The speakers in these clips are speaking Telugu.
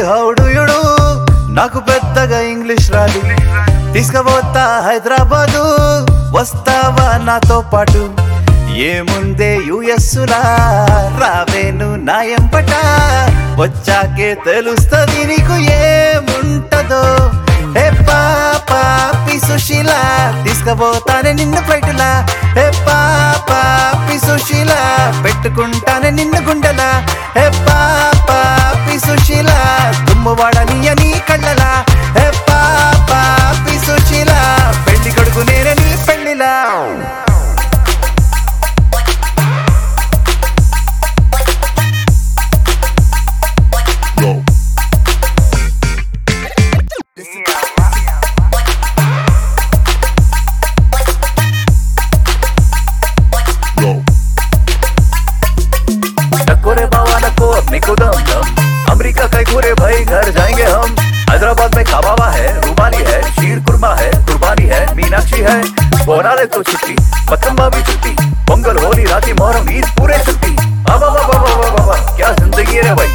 హౌడుయుడు నాకు పెద్దగా ఇంగ్లీష్ రాదు తీసుకుపోతా హైదరాబాదు వస్తావా నాతో పాటు ఏముందే యుఎస్సులా రావేను నాయంపట వచ్చాకే తెలుస్తుంది నీకు ఏముంటదో హే పాపా సుశీల తీసుకుపోతానే నిన్ను ఫ్లైటులా హే పాపా సుశీల పెట్టుకుంటానే నిన్ను గుండెలా హే పాపా సుశీల దుమ్ము వాడని అని కళ్ళలా హే పాపా సుశీల పెళ్లి కొడుకు నేనే నీ పెళ్లిలా टकोरे बाबा नको अपने को दम दम अमेरिका कई घूरे भाई घर जाएंगे हम हैदराबाद में कबाबा है रुमाली है शीर कुर्मा है कुर्बानी है मीनाक्षी है बोनाले तो छुट्टी पतंबा भी छुट्टी पोंगल होली राती मोहरम ईद पूरे छुट्टी बाबा बाबा बाबा बाबा क्या जिंदगी है रे भाई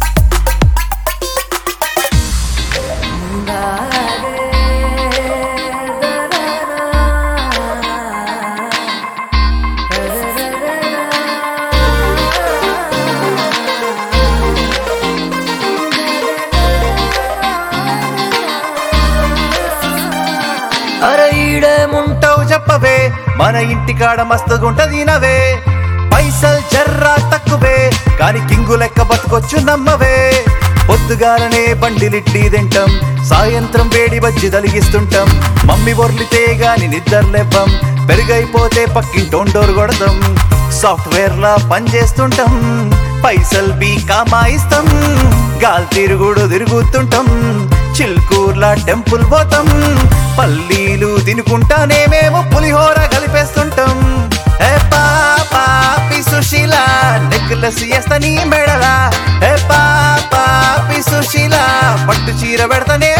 అరే ఈడేముంటావు చెప్పవే మన ఇంటికాడ మస్తుగుంటది నవే పైసల్ జర్రా తక్కువే కాని కింగు లెక్క బతుకొచ్చు నమ్మవే పొద్దుగాలనే బండిలిడ్లీ తింటాం సాయంత్రం వేడి వచ్చి దలిగిస్తుంటాం మమ్మీ బొర్లితే గాని నిద్రలేవ్వం పెరుగైపోతే పక్కింటోండోరు కొడతాం సాఫ్ట్వేర్ లా పనిచేస్తుంటాం పైసల్ బీ కామాయిస్తాం గాల్ తిరుగుడు తిరుగుతుంటాం చిల్కూర్లా టెంపుల్ పోతాం పల్లీలు తినుకుంటానే మేము పులిహోర కలిపేస్తుంటాం ఏ పాపా సుశీల నెక్లెస్ వేస్తా నీ మెడలా ఏ పాపా సుశీల పట్టు చీర పెడతానే